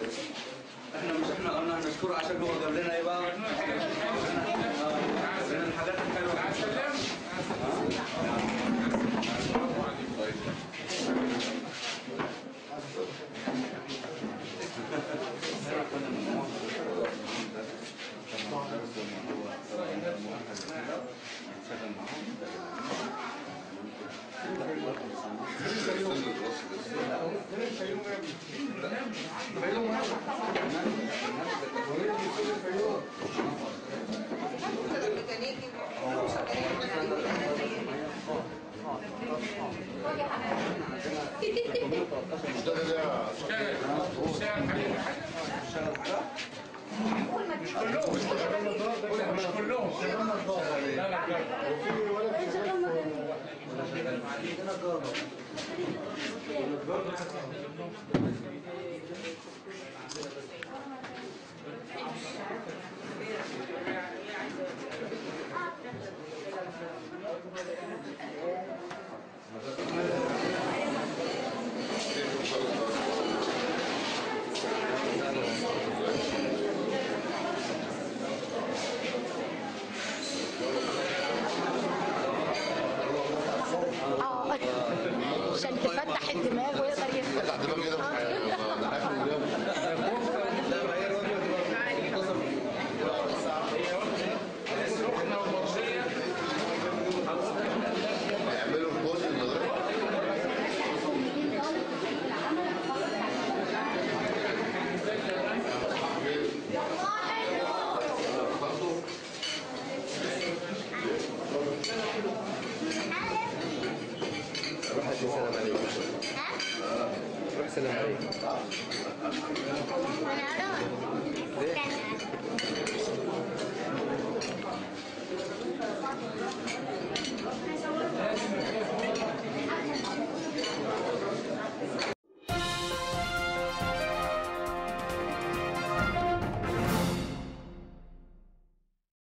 احنا مش احنا قلنا هنشكره عشان هو جاب لنا ايه بقى؟ آه، جاب لنا الحاجات الحلوه اه عشان تفتح الدماغ ويقدر يفهم فتح دماغي كده ده هاكل قدام هيعملوا البوز المدرسة روح السلام عليكم روح السلام عليكم انا اروح